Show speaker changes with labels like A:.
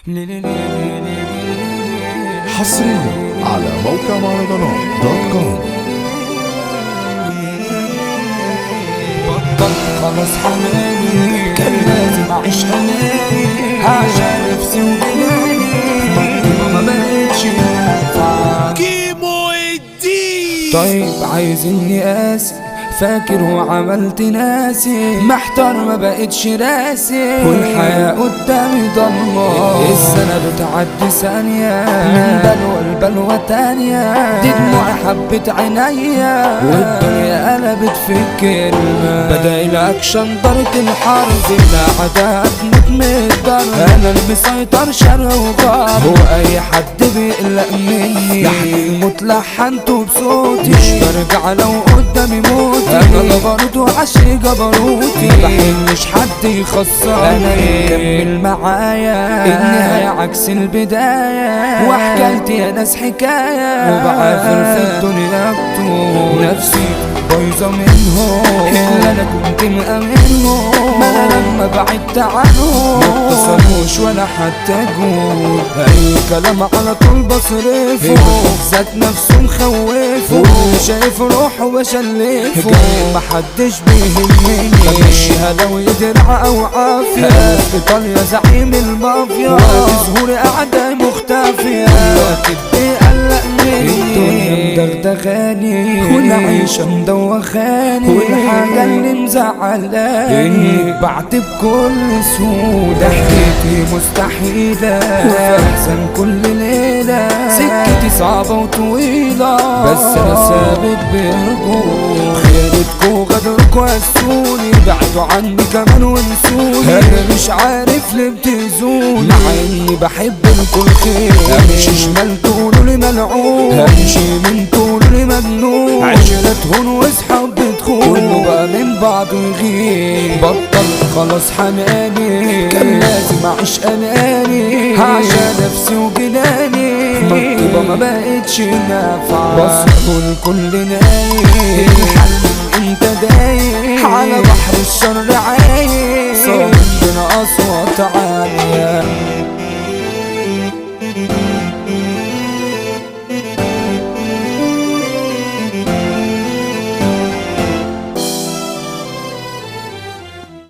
A: حصريا على موقع مهرجانات دوت كوم
B: بطل خلاص حناني كان لازم اعيش اناني عشان نفسي وجناني ما بقتش نافعة
C: كيمو الدين
B: طيب عايزني قاسي فاكر وعملت ناسي محتار ما بقتش راسي والحياة قدامي ضلمة السنة بتعدي ثانية من بلوى لبلوى تانية دي دموعي حبت عينيا والدنيا قلبت في كلمة بدأ الأكشن ضرب الحرب الأعداء متمدر أنا المسيطر شر وغرب هو أي حد بيقلق مني لحن الموت لحنته بصوتي مش برجع لو قدامي موتي أنا جبروت وعشي جبروتي بحبش حد يخسر أنا مكمل معايا النهاية عكس البداية وحكايتي يا ناس حكاية وبعافر في الدنيا بطول نفسي بايظة منهم اللي أنا كنت مأمنهم ما أنا لما بعدت عنهم ما اتصلوش ولا حتى جول أي كلام على طول بصرفه ذات نفسه مخوفه واللي شايف روحه بشلفه محدش بيهمني بمشيها لو يدرع أو عافية في إيطاليا زعيم المافيا وظهور أعداء مختفية الوقت بيقلق مني الدنيا مدغدغاني والعيشة مدوخاني والحاجة اللي مزعلاني بعت بكل سهولة حكيتي مستحيلة وفحزن كل ليلة سكتي صعبة وطويلة بس أنا ثابت برجوع خيرتكوا غدركوا قسوني بعدوا عني كمان ونسوني أنا مش عارف ليه بتزوني مع إني بحب الكل خير أمشي شمال تقولوا لي ملعون همشي من تقولوا لي مجنون عشرة هون واصحاب بتخون كله بقى من بعضه يغيب بطل خلاص حناني كان لازم اعيش اناني عشان نفسي وجناني مكتوبة ما بقتش نافعة بصحوا الكل نايم الحل من انت دايم على بحر الشر عايم صوت بنا اصوات عالية